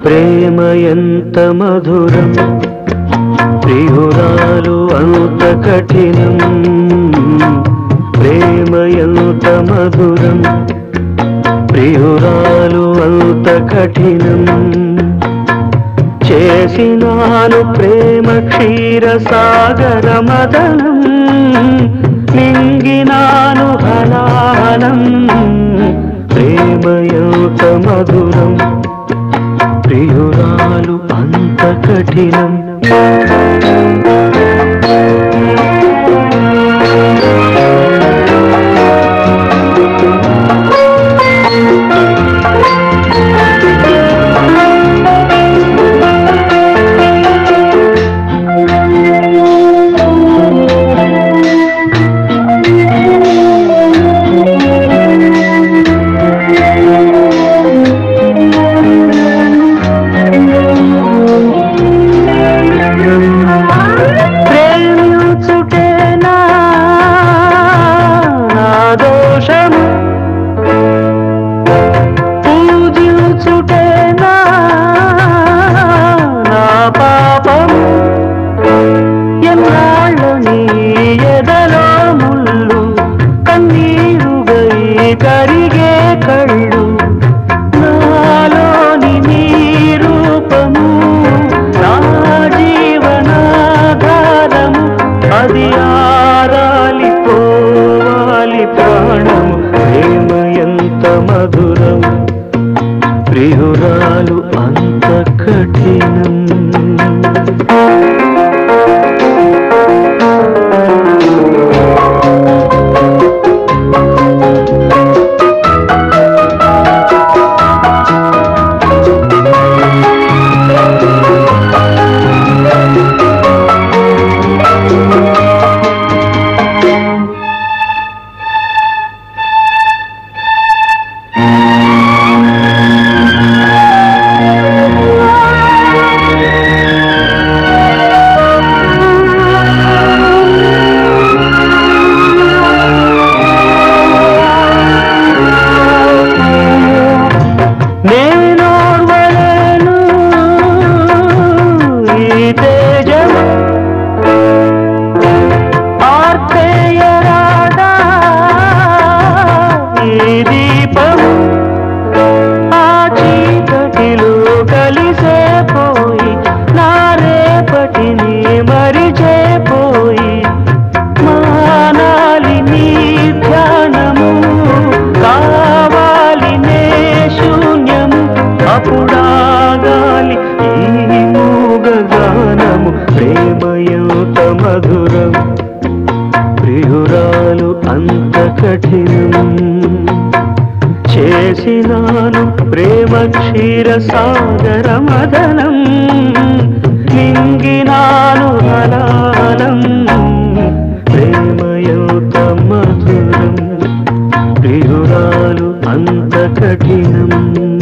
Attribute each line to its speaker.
Speaker 1: ప్రేమ ఎంత మధురం ప్రియురాలు అంత కఠినం ప్రేమ ఎంత మధురం ప్రియురాలు అంత కఠినం చేసినాను ప్రేమ క్షీర సాగర మదనం మింగినాను హలాలం ప్రేమ ఎంత మధురం ప్రియురాలు అంత కఠినం ప్రేమించుటేనా నా దోషము పూజించుటేనా నా పాపము ఎన్నాళ్ళు నీ ఎదలో ముళ్ళు కన్నీరుగై కరిగే కళ్ళు నాలోని నీ రూపము నా జీవనాధారము అది ఆరాలి పోవాలి ప్రాణము ప్రేమ ఎంత మధురం ప్రియురాలు అంత కఠినం నేనోర్వలేను ఈ తేజము ఆర్తేయరాదా ఈ దీపము ఆ చీకటిలో కలిసే పోయి నా రేపటిని మరిచే పోయి మానాలి నీ ధ్యానము కావాలి నే శూన్యము అప్పుడాగాలి ఈ మూగ గానము ప్రేమ ఎంత మధురం ప్రియురాలు అంత కఠినం చేసినాను ప్రేమ క్షీర సాగర మదనం మింగినాను హలాలం ప్రేమ ఎంత మధురం ప్రియురాలు అంత కఠినం